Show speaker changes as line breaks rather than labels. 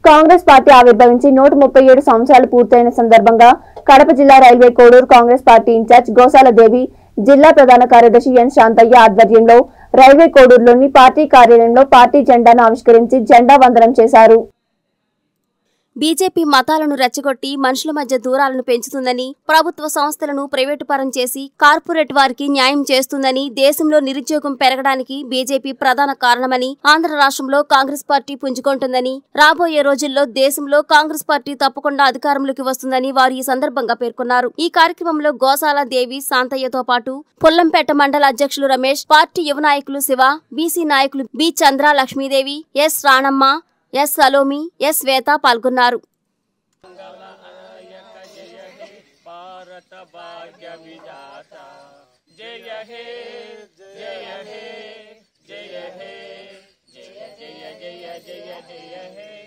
Congress party ఆవిర్భవించి నూట ముప్పై ఏడు సంవత్సరాలు పూర్తయిన సందర్భంగా కడప జిల్లా railway Koduru Congress party in-charge Gosala Devi జిల్లా ప్రధాన కార్యదర్శి ఎన్ శాంతయ్య ఆధ్వర్యంలో రైల్వే కోడూరులోని పార్టీ కార్యాలయంలో పార్టీ జెండాను ఆవిష్కరించి జెండా వందనం చేశారు
బీజేపీ మతాలను రెచ్చగొట్టి మనుషుల మధ్య దూరాలను పెంచుతుందని ప్రభుత్వ సంస్థలను ప్రైవేటు పరం చేసి కార్పొరేట్ వారికి న్యాయం చేస్తుందని దేశంలో నిరుద్యోగం పెరగడానికి బీజేపీ ప్రధాన కారణమని ఆంధ్ర రాష్ట్రంలో కాంగ్రెస్ పార్టీ పుంజుకుంటుందని రాబోయే రోజుల్లో దేశంలో కాంగ్రెస్ పార్టీ తప్పకుండా అధికారంలోకి వస్తుందని వారు ఈ సందర్భంగా పేర్కొన్నారు ఈ కార్యక్రమంలో గోసాల దేవి శాంతయ్యతో పాటు పుల్లంపేట మండల అధ్యక్షులు రమేష్ పార్టీ యువ నాయకులు శివ బీసీ నాయకులు B Chandra Lakshmidevi S Ranamma S Salomi S Shweta పాల్గొన్నారు
భారత భాగ్య విజాత జయ హే జయ హే జయ హే జయ జయ జయ జయ జయ